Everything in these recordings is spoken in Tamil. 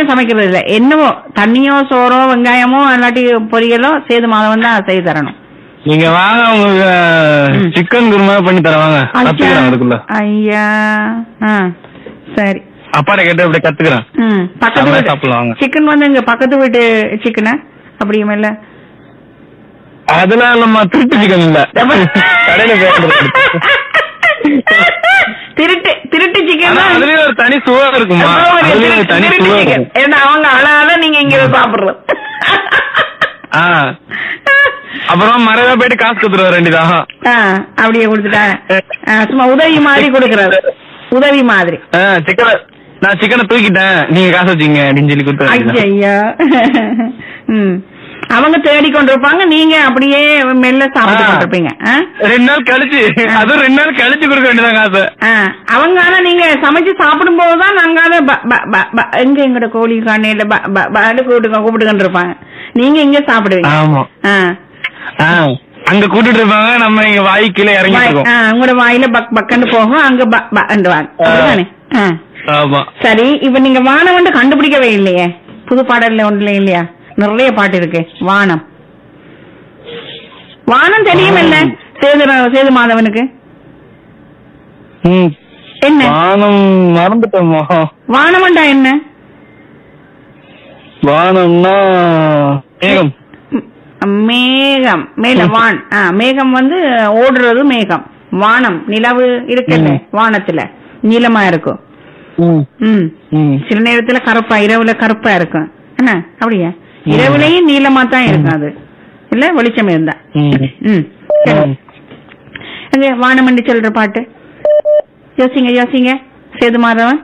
சமைக்கிறது இல்ல என்னவோ தண்ணியோ சோறோ வெங்காயமோ இல்லாட்டி பொரியலோ சேது மாதவன் தான் செய்து தரணும் நீங்க வாங்க உங்களுக்கு ம். சிக்கன் குருமா பண்ணி தரவாங்க கத்துக்கிறேன் அதுக்குள்ள ஐயா ஆ சரி அப்பாட்ட கேட்டு அப்படியே கத்துக்கிறேன் ம் பக்கத்து செம்மையா வீட்டு சாப்பிடலாம் வாங்க. சிக்கன் வந்து இங்க பக்கத்து வீட்டு சிக்கனா அப்படியும் இல்ல அதெல்லாம் இல்லம்மா திருட்டு சிக்கன் இல்ல கடையில போய் திருட்டு திருட்டு சிக்கன் ஆனா அதுலயும் ஒரு தனி சுவை இருக்குமா அதுலயும் ஒரு தனி சுவை இருக்கும் ஏன்னா அவங்க அழகால நீங்க இங்க சாப்பிடுறது ஆ அப்புறம் மறைவா போயிட்டு காசு கொடுத்துருவாரு ரெண்டுதான் ஆ, அப்படியே கொடுத்துட்டா ஆ, சும்மா உதவி மாதிரி கொடுக்கறது உதவி மாதிரி சிக்கனை நான் சிக்கனை தூக்கிட்டேன் நீங்க காசு வச்சுங்க அப்படின்னு சொல்லி கொடுத்து ஐயா ம் அவங்க தேடி கொண்டிருப்பாங்க நீங்க அப்படியே மெல்ல சாப்பிட்டு ஆ. கொண்டிருப்பீங்க ஆ? ரெண்டு நாள் கழிச்சு அதுவும் ரெண்டு நாள் கழிச்சு கொடுக்க வேண்டியதான் காசு ஆ, அவங்க ஆனா நீங்க சமைச்சு சாப்பிடும் போதுதான் நாங்க ப- ப- ப- ப- எங்க எங்கட கோழி காணையில கூப்பிட்டு கூப்பிட்டு இருப்பாங்க நீங்க இங்க சாப்பிடுவீங்க ஆமா ஆ. ஆ, அங்க கூட்டிட்டு இருப்பாங்க நம்ம இங்க வாய் கீழே இறங்கிட்டு வாய்- இருக்கோம் ஆ, உங்களோட வாயில பக் பக்கன்னு போகும் அங்க ப- ப- வாங்க அப்படிதானே? ஆ. ஆமா சரி இப்ப நீங்க வானம் வந்து கண்டுபிடிக்கவே இல்லையே புது பாடல்ல ஒன்றுல இல்லையா நிறைய பாட்டு இருக்கு வானம் வானம் தெரியும் இல்ல சேது சேது மாதவனுக்கு ம், என்ன வானம் மறந்துட்டோமா வானம்டா என்ன வானம்னா மேகம் ம், மேகம் மேல வான் ஆ, மேகம் வந்து ஓடுறது மேகம் வானம் நிலவு இருக்குல்ல ம். வானத்துல நீளமா இருக்கும் ம், ம் ம். சில நேரத்துல கருப்பா இரவுல கருப்பா இருக்கும் என்ன அப்படியா இரவுலயும் நீளமா தான் இருக்கும் அது இல்ல வெளிச்சம் இருந்தா ம். ம் சரி. ம். அங்க வானமண்டி சொல்ற பாட்டு யோசிங்க யோசிங்க சேது மாதவன்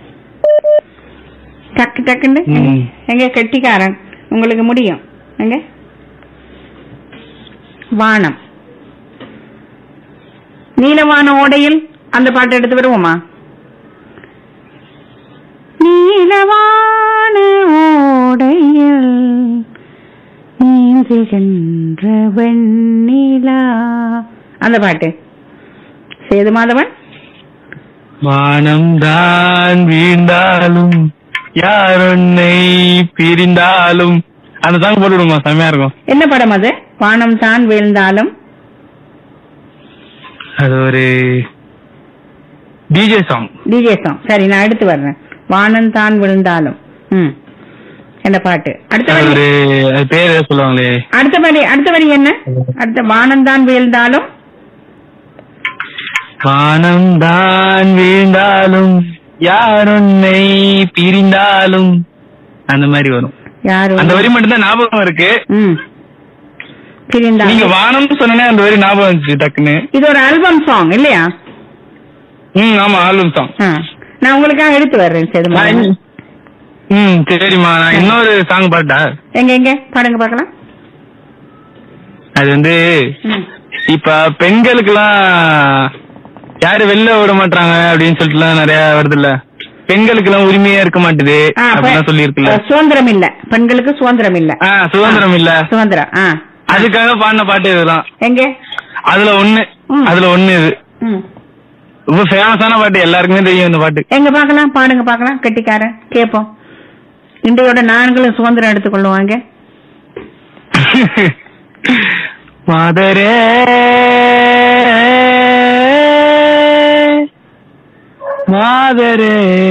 டக்கு டக்குன்னு ம். எங்க கெட்டிக்காரன் உங்களுக்கு முடியும் எங்க வானம் நீலவான ஓடையில் அந்த பாட்டு எடுத்து வருவோமா நீலவான ஓடையில் நீந்துகின்ற வெண்ணிலா அந்த பாட்டு சேது மாதவன் வானம் தான் வீழ்ந்தாலும் யார் உன்னை பிரிந்தாலும் அந்த சாங் போட்டு விடுமா செம்மையா இருக்கும் என்ன படம் அது வானம் தான் வீழ்ந்தாலும் அது ஒரு டிஜே சாங் டிஜே சாங் சரி நான் எடுத்து வர்றேன் வானம் தான் விழுந்தாலும் ம் என்ன பாட்டு அடுத்த அது வரி ஒரு அது பேர் ஏதோ சொல்லுவாங்களே அடுத்த வரி அடுத்த வரி என்ன அடுத்த வானம் தான் வீழ்ந்தாலும் வானம் தான் வீழ்ந்தாலும் யார் உன்னை பிரிந்தாலும் அந்த மாதிரி வரும் யாரு அந்த வரி மட்டும் தான் ஞாபகம் இருக்கு ம் நீங்க பிரிந்தாலும் வானம் சொன்னே அந்த வரி ஞாபகம் இருந்துச்சு டக்குன்னு இது ஒரு ஆல்பம் சாங் இல்லையா ம் ஆமா ஆல்பம் சாங் ஆ. நான் உங்களுக்காக எடுத்து வர்றேன் சேது மாதவன் ம் சரிம்மா நான் இன்னொரு சாங் பாட்டா எங்க எங்க பாடுங்க பார்க்கலாம் அது வந்து ம். இப்ப பெண்களுக்கெல்லாம் யாரு வெளில விட மாட்டாங்க அப்படின்னு சொல்லிட்டுலாம் நிறைய வருதுல்ல பெண்களுக்கு எல்லாம் உரிமையா இருக்க மாட்டுது ஆ, அப்ப- அப்படிலாம் சொல்லி இருக்குல்ல சுதந்திரம் இல்ல பெண்களுக்கு சுதந்திரம் இல்ல ஆ சுதந்திரம் இல்ல சுதந்திரம் ஆ அதுக்காக பாடின பாட்டு இதுதான் எங்க அதுல ஒண்ணு ம். அதுல ஒண்ணு இது ம். ரொம்ப ஃபேமஸான பாட்டு எல்லாருக்குமே தெரியும் இந்த பாட்டு எங்க பார்க்கலாம் பாடுங்க பார்க்கலாம் கெட்டிக்காரன் கேப்போம் இன்றையோட நான்களும் சுதந்திரம் எடுத்துக்கொள்ளுவாங்க மாதரே மாதரே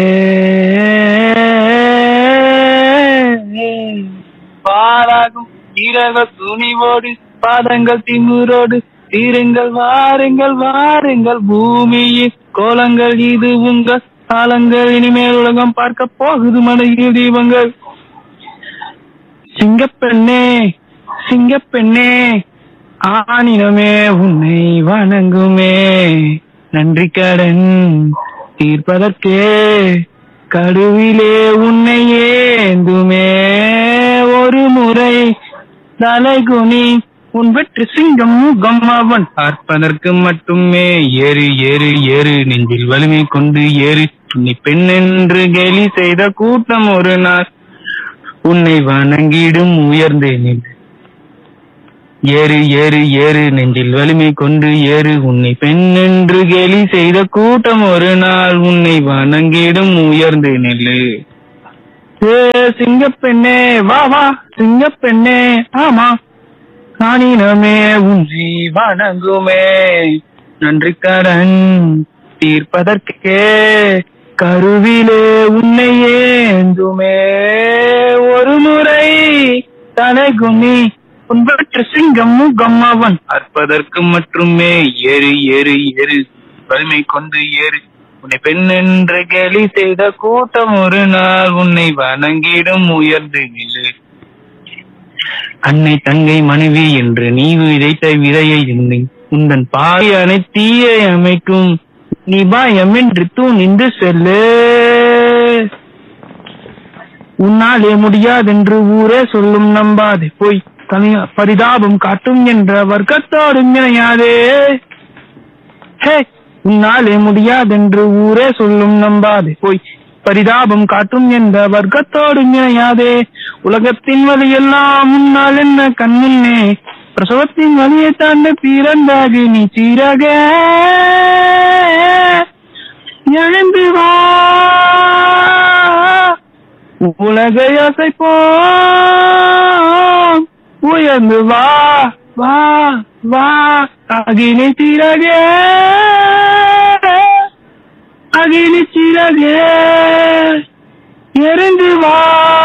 பாராகும் இரவ துணிவோடு பாதங்கள் திமுரோடு தீருங்கள் வாருங்கள் வாருங்கள் பூமியின் கோலங்கள் இது உங்கள் காலங்கள் இனிமேல் உலகம் பார்க்க போகுது மனையில் தீபங்கள் சிங்கப்பெண்ணே சிங்கப்பெண்ணே ஆனினமே உன்னை வணங்குமே நன்றி கடன் தீர்ப்பதற்கே கடுவிலே உன்னை ஏந்துமே ஒரு முறை தலைகுனி உன் வெற்றி சிங்கம் முகம் அவன் பார்ப்பதற்கு மட்டுமே ஏறு ஏறு ஏறு நெஞ்சில் வலிமை கொண்டு ஏறு நீ பெண் என்று கேலி செய்த கூட்டம் ஒரு நாள் உன்னை வணங்கிடும் உயர்ந்தேன் என்று. ஏறு ஏறு ஏறு நெஞ்சில் வலிமை கொண்டு ஏறு உன்னை பெண் என்று கேலி செய்த கூட்டம் ஒரு நாள் உன்னை வணங்கிடும் உயர்ந்து நெல்லு ஏ சிங்கப்பெண்ணே வா வா சிங்கப்பெண்ணே ஆமா காணினமே உன்னை வணங்குமே நன்றி கடன் தீர்ப்பதற்கே கருவிலே உன்னை ஏந்துமே ஒரு முறை தலைகுனி உன்பற்ற சிங்கம் முகம் அவன் பார்ப்பதற்கு மட்டுமே ஏறு ஏறு ஏறு வலிமை கொண்டு ஏறு உன்னை பெண் என்று கேலி செய்த கூட்டம் ஒரு நாள் உன்னை வணங்கிடும் உயர்ந்து நில்லு அன்னை தங்கை மனைவி என்று நீ விதைத்த விதையை எண்ணி உந்தன் பாய் அனைத்தீயை அமைக்கும் நீ பயமின்றி தூணிந்து செல்லு உன்னாலே முடியாதென்று ஊரே சொல்லும் நம்பாதே போய் தனியா பரிதாபம் காட்டும் என்ற வர்க்கத்தோடு இணையாதே ஹே உன்னாலே முடியாதென்று ஊரே சொல்லும் நம்பாதே போய் பரிதாபம் காட்டும் என்ற வர்க்கத்தோடு இணையாதே உலகத்தின் வழியெல்லாம் முன்னால் என்ன கண்முன்னே பிரசவத்தின் வழியை தாண்ட பிறந்தாகி நீ சீரக எழுந்து வா உலகை அசைப்போம் உயர்ந்து வா வா வா அகினி சிறகே அகினி சிறகே எரிந்து வா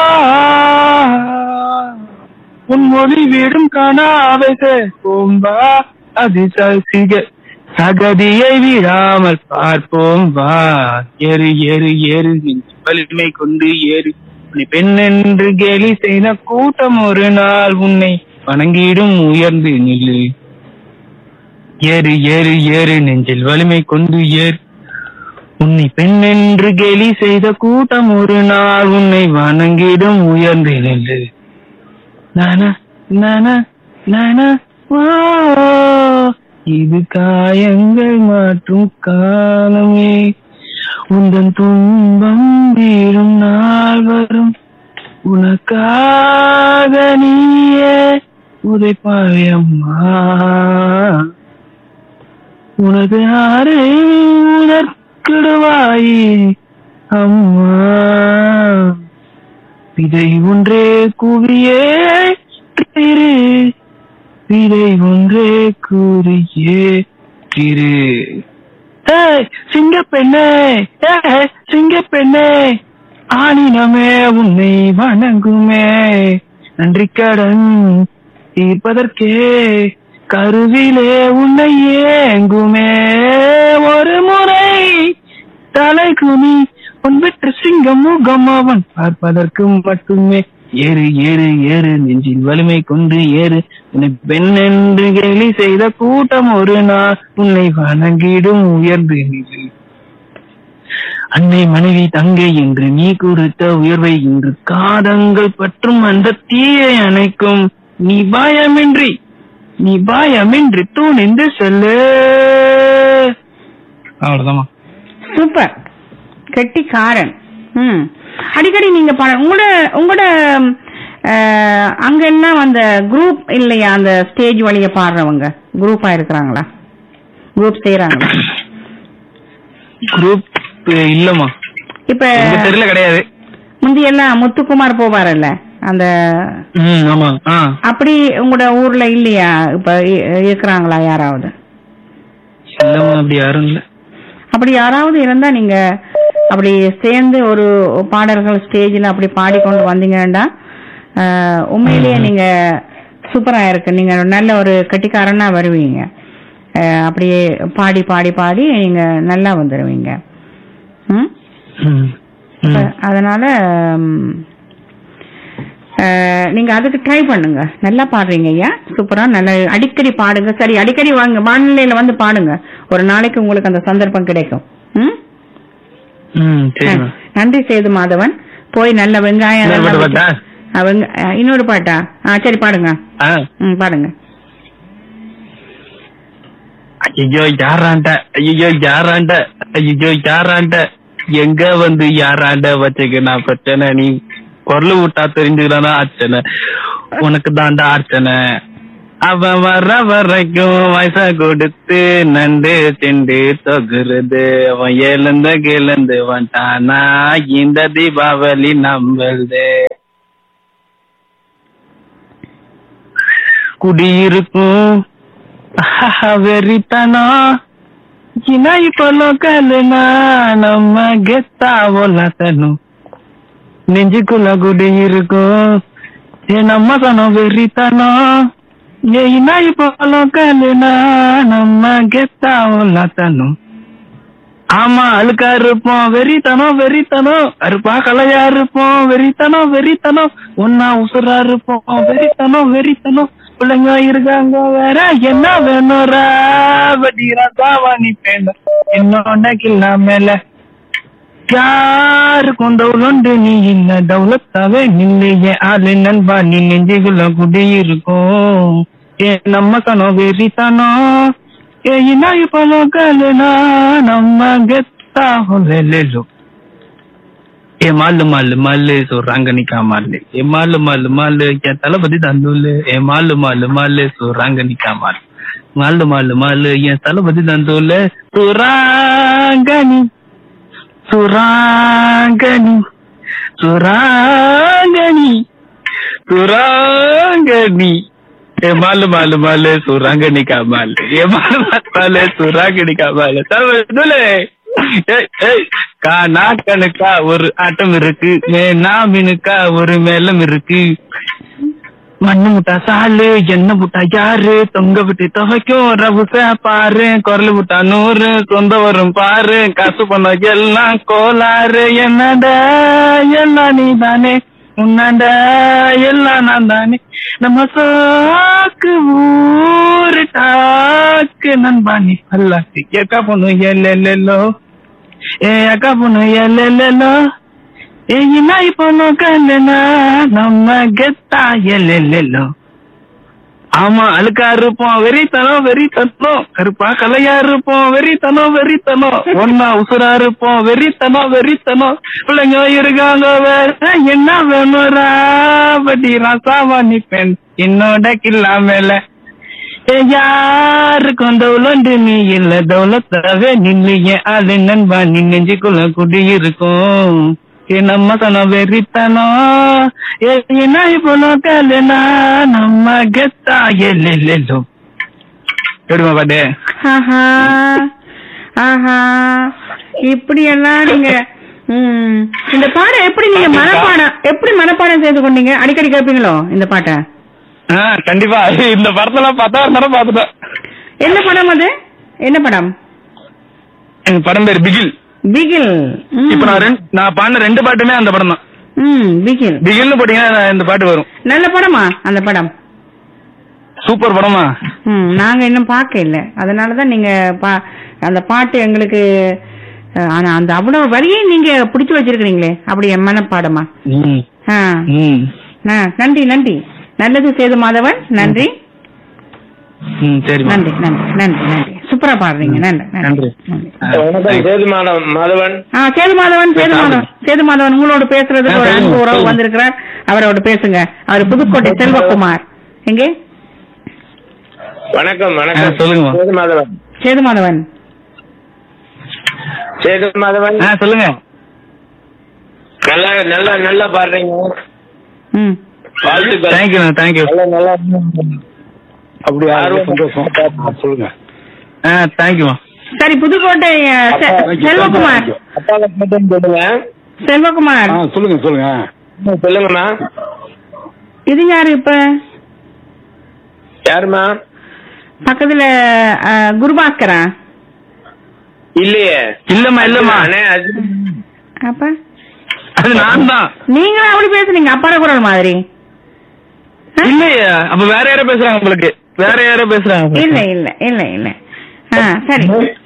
உன் மொழி வீடும் காணாவை போம்பா அது சிக சகதியை விடாமல் பார்ப்போம் வா ஏறு ஏறு ஏறு வலிமை கொண்டு ஏறு உன்னை பெண் என்று கேலி செய்த கூட்டம் ஒரு நாள் உன்னை வணங்கிடும் உயர்ந்து நில்லு ஏறு ஏறு ஏறு நெஞ்சில் வலிமை கொண்டு ஏறு உன்னை பெண் என்று கேலி செய்த கூட்டம் ஒரு நாள் உன்னை வணங்கிடும் உயர்ந்து நில்லு நானா நானா நானா வா இது காயங்கள் மாற்றும் காலமே உந்தன் துன்பம் வீழும் நாள் வரும் உனக்காக நீயே உதைப்பாயம்மா உனது ஆரை உணர்க்கிடுவாயே அம்மா விதை ஒன்றே குவியே திரு விதை ஒன்றே கூறியே திரு ஏய் சிங்கப்பெண்ணே ஏய் சிங்கப்பெண்ணே ஆனினமே உன்னை வணங்குமே நன்றி கடன் தீர்ப்பதற்கே கருவிலே உன்னை ஏங்குமே ஒரு முறை தலை குனி உன் பெற்ற சிங்கம் முகம் அவன் பார்ப்பதற்கு மட்டுமே ஏறு ஏறு ஏறு நெஞ்சின் வலிமை கொண்டு ஏறு உன்னை பெண் என்று கேலி செய்த கூட்டம் ஒரு நாள் உன்னை வணங்கிடும் உயர்ந்து நின்று அன்னை மனைவி தங்கை என்று நீ குறித்த உயர்வை இன்று காதங்கள் பற்றும் அந்த தீயை அணைக்கும் நீ பயமின்றி நீ பயமின்றி தூணிந்து செல்லு அவ்வளவுதாம்மா சூப்பர் கெட்டிக்காரன் ம் அடிக்கடி நீங்க பாட உங்களோட உங்களோட அஹ், அங்க எல்லாம் அந்த குரூப் இல்லையா அந்த ஸ்டேஜ் வழிய பாடுறவங்க குரூப்பா இருக்கிறாங்களா குரூப் செய்யறாங்களா குரூப் இல்லம்மா இப்ப எங்க தெருல கிடையாது முந்தி எல்லாம் முத்துக்குமார் போவாரல்ல அந்த ம் ஆமா ஆ அப்படி உங்களோட ஊர்ல இல்லையா இப்ப இ- இருக்கிறாங்களா யாராவது இல்லம்மா அப்படி யாரும் இல்ல அப்படி யாராவது இருந்தா நீங்க அப்படி சேர்ந்து ஒரு பாடல்கள் ஸ்டேஜ்ல அப்படி பாடிக்கொண்டு வந்தீங்கன்னா ஆஹ், உண்மையிலேயே ம். நீங்க சூப்பரா இருக்கு நீங்க நல்ல ஒரு கட்டிக்காரனா வருவீங்க ஆஹ், அப்படியே பாடி பாடி பாடி நீங்க நல்லா வந்துருவீங்க ம்? ம். இப்ப ம். அதனால ம், ஆஹ், நீங்க அதுக்கு ட்ரை பண்ணுங்க நல்லா பாடுறீங்க ஐயா சூப்பரா நல்லா அடிக்கடி பாடுங்க சரி அடிக்கடி வாங்க வானிலையில வந்து பாடுங்க ஒரு நாளைக்கு உங்களுக்கு அந்த சந்தர்ப்பம் கிடைக்கும் ம் ம் சரிம்மா நன்றி சேது மாதவன் போய் நல்ல வெங்காயம் இன்னொரு நல்லா பாட்டு வெட்டி- பாட்டா? ஆ, வெங்க- ஆ, இன்னொரு பாட்டா ஆ சரி பாடுங்க ஆ ம் பாடுங்க ஐயோ யாராண்ட ஐயோ யாராண்ட ஐயோ யாராண்ட எங்க வந்து யாராண்ட வச்சுக்க நான் பிரச்சனை நீ குரல் விட்டா தெரிஞ்சுக்கிறானா அர்ச்சனை உனக்கு தாண்டா அர்ச்சனை அவன் வர வரைக்கும் வயசா கொடுத்து நண்டு திண்டு தொகுறது அவன் எழுந்த கிழந்து வந்துட்டானா இந்த தீபாவளி நம்பல்து குடியிருக்கும் ஆஹா, வெறித்தனம் இனா இப்போ லோக்கல்னா நம்ம கெத்தா ஒல்லாத்தனும் நெஞ்சுக்குள்ள குடி இருக்கும் ஏ நம்ம தனம் வெறித்தனம் ஏ இனா இப்போ லோக்கல்னா நம்ம கெத்தா ஒல்லாத்தனும் ஆமா அழுக்கா இருப்போம் வெறித்தனம் வெறித்தனம் கருப்பா கலையா இருப்போம் வெறித்தனம் வெறித்தனம் ஒன்னா உசுரா இருப்போம் வெறித்தனம் வெறித்தனம் பிள்ளைங்க இருக்காங்க வேற என்ன வேணும்ரா வட்டிரா சாவாணி பேணும் என்னோட கில்லா மேல யாருக்கும் தௌலண்டு நீ இல்ல தௌலத்தாவே நில்லையே ஆளு நண்பா நீ நெஞ்சுக்குள்ள குடி இருக்கும் ஏ நம்ம கணம் வெறித்தனம் ஏ இனா இப்போ லோக்கல்னா நம்ம கெத்தா ஹொல்லெல்லோ ஏ மாலு மாலு மாலு சொல்றாங்க நிக்கா மாலு ஏ மாலு மாலு மாலு என் தளபதி தந்தூலு ஏ மாலு மாலு மாலு சொல்றாங்க நிக்கா மாலு மாலு மாலு மாலு என் தளபதி தந்தூலு சுராங்கனி சுராங்கனி சுராங்கனி சுராங்கனி ஏ மாலு மாலு மாலு சுராங்கனி காமால் ஏ மாலு மாலு மாலு சுராங்கனி காமால் தளபதி ஏய், ஏய், கானா கணுக்கா ஒரு ஆட்டம் இருக்கு மேனா மினுக்கா ஒரு மேலம் இருக்கு மண்ணு முட்டா சாலு என்ன முட்டா யாரு தொங்க விட்டு துவைக்கும் ரவுச பாரு குரல் முட்டா நூறு சொந்த வரும் பாரு காசு பண்ண எல்லாம் கோளாறு என்னட எல்லாம் நீ தானே உன்னாண்ட எல்லாம் நான் தானே நம்ம சாக்கு ஊரு டாக்கு நண்பா நீ பல்லாக்கு ஏக்கா பொண்ணு எல்லெல்லோ ஏ அக்கா பொண்ணு எல்லெல்லோ ஏ இன்னா இப்போ நோக்கலனா நம்ம கெத்தா எல்லெல்லோ ஆமா அழுக்கா இருப்போம் வெறித்தனம் வெறித்தனம் கருப்பா கலையா இருப்போம் வெறித்தனம் வெறித்தனம் ஒன்னா உசுரா இருப்போம் வெறித்தனம் வெறித்தனம் பிள்ளைங்க இருக்காங்க வேற என்ன வேணும்ரா பட்டி ரசாவா நிப்பேன் என்னோட கில்லா மேல ஏ, யாருக்கும் தௌலண்டு நீ இல்ல தௌலத்தாவே நில்லு என் ஆளு நண்பா நீ நெஞ்சுக்குள்ள குடி இருக்கும் ஏ நம்ம தனம் வெறித்தனம் ஏ என்ன இப்போ நோக்கலனா நம்ம கெத்தா எல்லெல்லோ எடுமா பாட்டு ஆஹா ஆஹா இப்படி எல்லாம் நீங்க ம், இந்த பாடம் எப்படி நீங்க மனப்பாடம் எப்படி மனப்பாடம் செய்து கொண்டீங்க அடிக்கடி கேட்பீங்களோ இந்த பாட்டை ஆ கண்டிப்பா இந்த படத்தெல்லாம் பார்த்தா நேரம் பார்த்துட்டேன் என்ன படம் அது என்ன படம் எங்க படம் பேர் பிகில் பிகில் ம். இப்ப நான் ரெண்டு நான் பாடின ரெண்டு பாட்டுமே அந்த படம் தான் ம் பிகில் பிகில்னு போட்டீங்கன்னா இந்த பாட்டு வரும் நல்ல படமா அந்த படம் சூப்பர் படமா ம் நாங்க இன்னும் பார்க்க இல்ல அதனாலதான் நீங்க பா- அந்த பாட்டு எங்களுக்கு அஹ், ஆனா அந்த அவ்வளவு வரியை நீங்க பிடிச்சு வச்சிருக்கீங்களே அப்படி என் மனப்பாடமா ம் ஆ ம் ஆ, நன்றி நன்றி நல்லது சேது மாதவன் நன்றி ம் சரிம்மா நன்றி நன்றி நன்றி நன்றி சூப்பரா பாடுறீங்க நன்றி நன்றி. நன்றி ஆ, வணக்கம் சேது மாதவன் மாதவன் ஆ சேது மாதவன் சேது மாதவன் சேது மாதவன் உங்களோட பேசுறதுக்கு ஆ, ஒரு சொல்லுங்க, அன்பு உறவு சொல்லுங்க. வந்திருக்கிறார் அவரோட பேசுங்க அவர் புதுக்கோட்டை செல்வகுமார் எங்கே வணக்கம் ஆ, வணக்கம் சொல்லுங்கம்மா. சேது மாதவன் சேது மாதவன் சேது மாதவன் ஆ சொல்லுங்க நல்லா நல்லா நல்லா பாடுறீங்க ம் வாழ்த்துக்கள் தேங்க்யூ தேங்க்யூ நல்லா நல்லா அப்படியா ஆர்வம். சந்தோஷம் ஆ, சொல்லுங்க ஆ தேங்க்யூமா சரி புதுக்கோட்டை அஹ், செ- செல்வகுமார் அப்பாவை கேட்டேன்னு சொல்லுங்க செல்வகுமார் ஆ சொல்லுங்க சொல்லுங்க சொல்லுங்கம்மா இது யாரு இப்ப யாருமா பக்கத்துல அஹ், குருபாஸ்கரா இல்லையே இல்லம்மா இல்லம்மா அண்ணே, அது- அப்ப அது நான் தான் நீங்களும் அப்படி பேசுறீங்க அப்பாட குரல் மாதிரி ஆ? இல்லையே அப்ப வேற யாரோ பேசுறாங்க உங்களுக்கு வேற யாரோ பேசுறாங்க இல்ல இல்ல இல்ல இல்ல ஆ சரி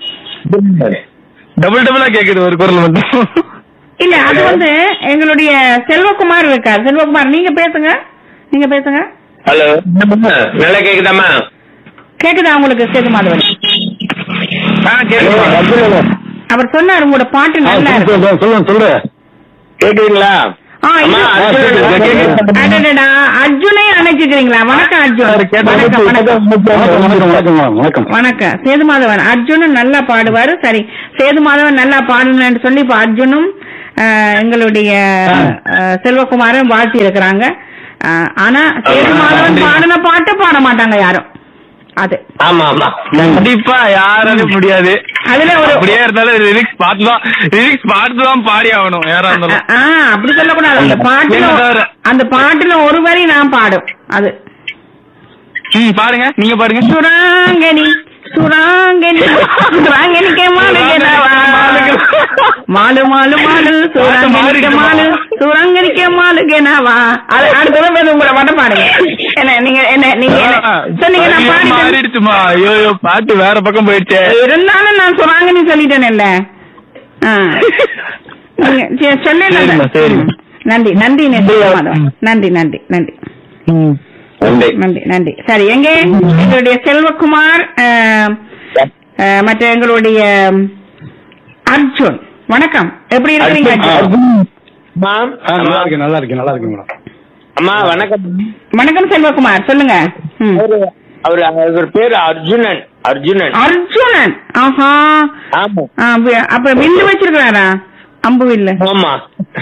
டபுள் டபுளா கேக்குது ஒரு குரல் மட்டும் இல்ல அது வந்து எங்களுடைய செல்வகுமார் இருக்கார் செல்வகுமார் நீங்க பேசுங்க நீங்க பேசுங்க ஹலோ நல்லா கேக்குதாம்மா கேக்குதா உங்களுக்கு சேது மாதவன் ஆ கேக்குதுமா அவர் சொன்னார் உங்களோட பாட்டு ஆ, நல்லா இருக்கு சொல்லுங்க சொல்லுங்க சொல்லுங்க கேக்குதுங்களா ஆ, அம்மா, இல்ல. அர்ஜுனன் கேக்குது, கேக்குது. அடடடா, அர்ஜுனை அணைக்க வச்சுக்கிறீங்களா வணக்கம் அர்ஜுன் வணக்கம் வணக்கம் வணக்கம் வணக்கம் வணக்கம் மேடம் வணக்கம் வணக்கம் சேது மாதவன் அர்ஜுனும் நல்லா பாடுவாரு சரி சேது மாதவன் நல்லா பாடணும்னு சொல்லி இப்ப அர்ஜுனும் அஹ், எங்களுடைய அஹ், செல்வகுமாரும் வாழ்த்தி இருக்கிறாங்க அஹ், ஆனா சேது மாதவன் பாடின பாட்டு பாட மாட்டாங்க யாரும் அது ஆமா ஆமா கண்டிப்பா யாராலும் முடியாது அதுல ஒரு அப்படியே இருந்தாலும் லிரிக்ஸ் பார்த்து தான் லிரிக்ஸ் பார்த்து தான் பாடி ஆகணும் யாரா இருந்தாலும் ஆ அப்படி சொல்லக்கூடாது அந்த பாட்டுல என்ன தவிர? அந்த பாட்டுல ஒரு வரி நான் பாடும் அது ம் பாருங்க நீங்க பாருங்க சுராங்கனி சுராங்கனி சுராங்கனிக்கே மாலுகேனவா மாலு மாலு மாலு சுராங்கனிக்க மாலு சுராங்கனிக்க மாலுகேனவா அது அடுத்த தடவை உங்களை மட்டும் பாடுங்க என்ன நீங்க என்ன நீங்க என்ன சொன்னீங்க நான் வரியே பாடிட்டேன் மாறிடுச்சுமா ஐயோ ஐயோ, பாட்டு வேற பக்கம் போயிடுச்சே இருந்தாலும் நான் சுராங்கனி சொல்லிட்டேன்ல ஆ. நீங்க சரி, சொல்லல சரிம்மா, சரிம்மா. ம். நன்றி நன்றி நன்றி மாதவன். நன்றி நன்றி நன்றி நன்றி நன்றி நன்றி சரி எங்கே எங்களுடைய செல்வகுமார் அஹ், அஹ், மற்ற எங்களுடைய அர்ஜுன் வணக்கம் எப்படி இருக்கிறீங்க அர்ஜுன் அம்மா ஆ, நல்லா இருக்கேன் நல்லா இருக்கேன் நல்லா இருக்கேன் மேடம் அம்மா வணக்கம் வணக்கம் செல்வகுமார் சொல்லுங்க ம். அவரு அவரு அவர் பேரு அர்ஜுனன் அர்ஜுனன் அர்ஜுனன் ஆஹா ஆமா ஆ, வி- அப்ப வில்லு வச்சிருக்கிறாரா அம்பு வில்லு ஆமா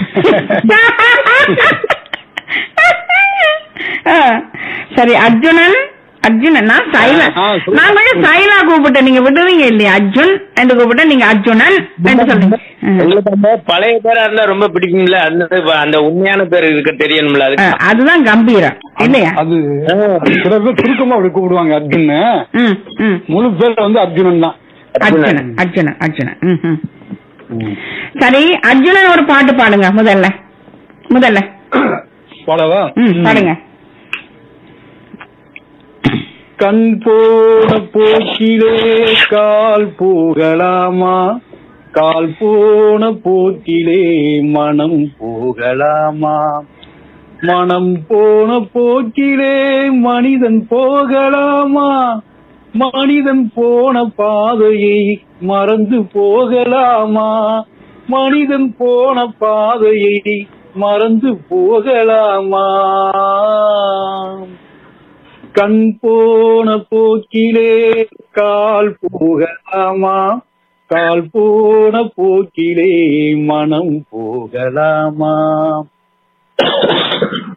ஆ, சரி அர்ஜுனன் அர்ஜுனன் நான் சைலா ஆ, சொல்லுங்க. நான் கொஞ்சம் சைலா கூப்பிட்டேன் நீங்க விடுவீங்க இல்லையா அர்ஜுன் என்று கூப்பிட்டேன் நீங்க அர்ஜுனன் என்று சொல்றீங்க ஆ. உங்களுக்கு அந்த பழைய பேரா இருந்தா ரொம்ப பிடிக்கும்ல அந்த அந்த உண்மையான பேர் இருக்க தெரியணும்ல ஆ, அதுக்கு அதுதான் கம்பீரம் இல்லையா அது அது சில பேர் சுருக்கமா அப்படி கூப்பிடுவாங்க அர்ஜுன் ம் ம் முழு பேர் வந்து அர்ஜுனன் தான் அர்ஜுனன் அர்ஜுனன் அர்ஜுனன் ம் ம் சரி அர்ஜுனன் ஒரு பாட்டு பாடுங்க முதல்ல முதல்ல பாடவா ம் பாடுங்க கண் போன போக்கிலே கால் போகலாமா கால் போன போக்கிலே மனம் போகலாமா மனம் போன போக்கிலே மனிதன் போகலாமா மனிதன் போன பாதையை மறந்து போகலாமா மனிதன் போன பாதையை மறந்து போகலாமா கண் போன போக்கிலே கால் போகலாமா கால் போன போக்கிலே மனம் போகலாமா